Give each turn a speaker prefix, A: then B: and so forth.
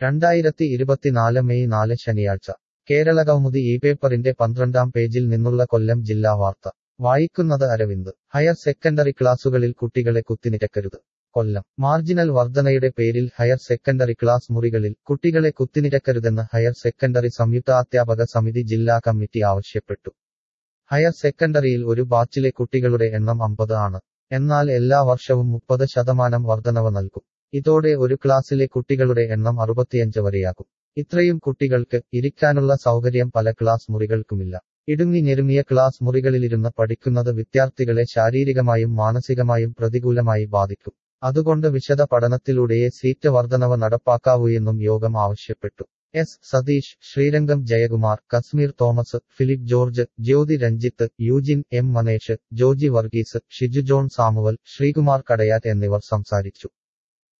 A: രണ്ടായിരത്തി ഇരുപത്തിനാല് മെയ് നാല് ശനിയാഴ്ച കേരളകൗമുദി ഈ പേപ്പറിന്റെ പന്ത്രണ്ടാം പേജിൽ നിന്നുള്ള കൊല്ലം ജില്ലാ വാർത്ത വായിക്കുന്നത് അരവിന്ദ് ഹയർ സെക്കൻഡറി ക്ലാസുകളിൽ കുട്ടികളെ കുത്തിനിരക്കരുത് കൊല്ലം മാർജിനൽ വർധനയുടെ പേരിൽ ഹയർ സെക്കൻഡറി ക്ലാസ് മുറികളിൽ കുട്ടികളെ കുത്തിനിരക്കരുതെന്ന് ഹയർ സെക്കൻഡറി സംയുക്താധ്യാപക സമിതി ജില്ലാ കമ്മിറ്റി ആവശ്യപ്പെട്ടു ഹയർ സെക്കൻഡറിയിൽ ഒരു ബാച്ചിലെ കുട്ടികളുടെ എണ്ണം അമ്പത് ആണ് എന്നാൽ എല്ലാ വർഷവും മുപ്പത് ശതമാനം വർധനവ് നൽകും ഇതോടെ ഒരു ക്ലാസ്സിലെ കുട്ടികളുടെ എണ്ണം അറുപത്തിയഞ്ച് വരെയാകും ഇത്രയും കുട്ടികൾക്ക് ഇരിക്കാനുള്ള സൗകര്യം പല ക്ലാസ് മുറികൾക്കുമില്ല ഇടുങ്ങി ഞെരുങ്ങിയ ക്ലാസ് മുറികളിലിരുന്ന് പഠിക്കുന്നത് വിദ്യാർത്ഥികളെ ശാരീരികമായും മാനസികമായും പ്രതികൂലമായി ബാധിക്കും അതുകൊണ്ട് വിശദ പഠനത്തിലൂടെയേ സീറ്റ് വർധനവ് നടപ്പാക്കാവൂ എന്നും യോഗം ആവശ്യപ്പെട്ടു S Satheesh Srirangam Jayakumar Kashmir Thomas Philip George Jyothi Ranjith Eugene M Manesh Joji Varghese Shiju John Samuel Sreekumar Kadayattu എന്നിവർ സംസാരിച്ചു